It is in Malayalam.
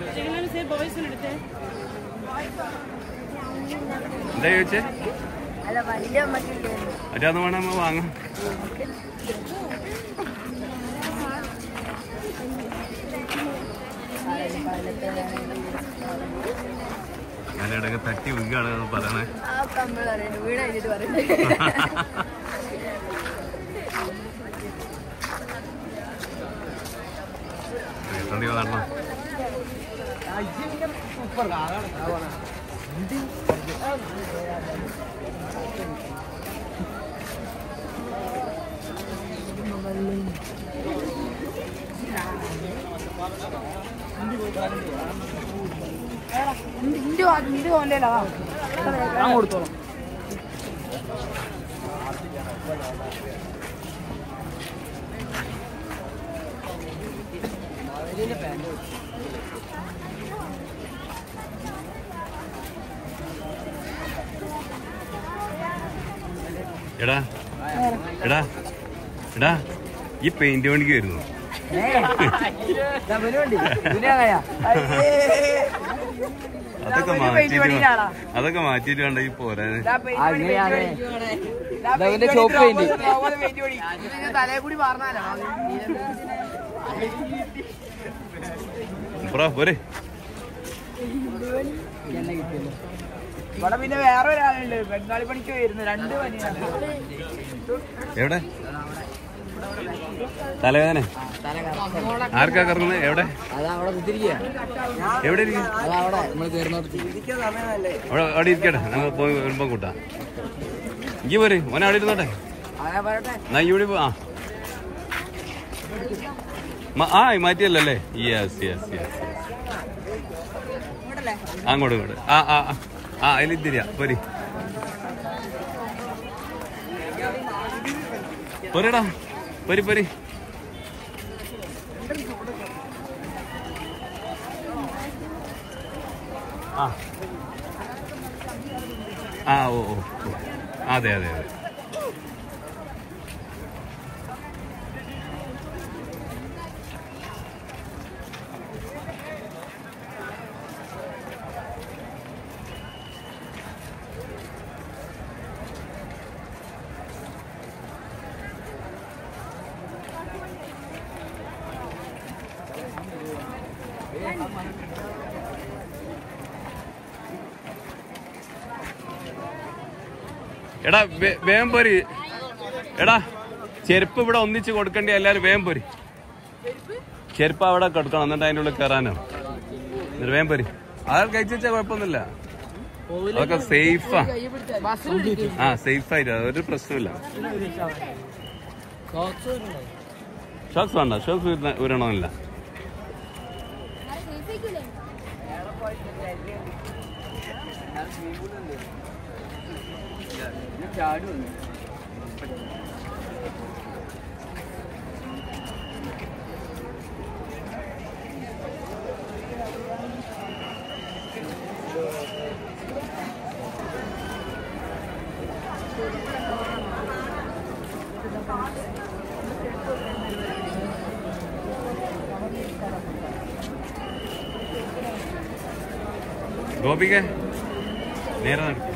എങ്ങനെയാണ് സേ ബോയ്സിന് എടുത്തേ എന്താ ചോദിച്ചേ അല്ല വലിയ മറ്റില്ലേ മറ്റേ അത് വേണം നമ്മ വാങ്ങാം ഞാനിടയ്ക്ക് തട്ടി വീഴാണ് പറയണേ ആ കമ്പിൾ പറയുന്നത് വീട് കഴിഞ്ഞിട്ട് പറയുന്നത് കേട്ടോണ്ടി കാണണം എടാ എടാ എടാ ഈ പെയിന്റ് പണിക്ക് വരുന്നു അതൊക്കെ മാറ്റിട്ട് വേ- അതൊക്കെ മാറ്റിട്ട് വേണ്ട ഈ പോരാന് ഷോപ്പ് പെയിന്റ് ബ്രോ പോരെ ഇവിടെ പിന്നെ വേറെ ഒരാളുണ്ട് ബംഗാളി പണിക്ക് വരുന്നു രണ്ട് പനിയാണ് എവിടെ തലവേദന ആർക്കാ കറങ്ങുന്നത് എവിടെ അതവിടെ കുത്തിരിക്കുക എവിടെ ഇരിക്കും അതവിടെ നമ്മൾ കയറുന്നോടത്ത് സമയമല്ലേ അവിടെ അവിടെ ഇരിക്കട്ടെ നമുക്ക് പോയി വരുമ്പോ കൂട്ടാ ഇങ്ങി പോര് മോനെ അവിടെ ഇരുന്നോട്ടെ അങ്ങനെ പറയട്ടെ എന്നാ ഇവിടെ പോ- ആ മ- ആ മാറ്റിയല്ലോ അല്ലേ യെസ് യെസ് യെസ് അങ്ങോട്ട് ഇങ്ങോട്ട് ആ ആ ആ. ആ അതിലിത്തിരിയാ പോരി പോരടാ പോരി പോരി ആ ആ ഓ ഓ ഓ. അതെ അതെ അതെ എടാ വേ- വേഗം പോരി എടാ ചെരുപ്പ് ഇവിടെ ഒന്നിച്ച് കൊടുക്കണ്ടേ എല്ലാരും വേഗം പോരി ചെരുപ്പ് അവിടെ കൊടുക്കണം എന്നിട്ട് അതിൻ്റെ ഉള്ളിൽ കയറാനോ എന്നിട്ട് വേഗം പോരി അത് കഴിച്ചു വെച്ചാൽ കുഴപ്പമൊന്നുമില്ല അതൊക്കെ സേഫാ ആ സേഫ് ആയിട്ട് ഒരു പ്രശ്നമില്ല ഷോക്സ് വേണ്ട ഷോക്സ് ഊരണമില്ല ഗോപിക നേരെ നടക്കും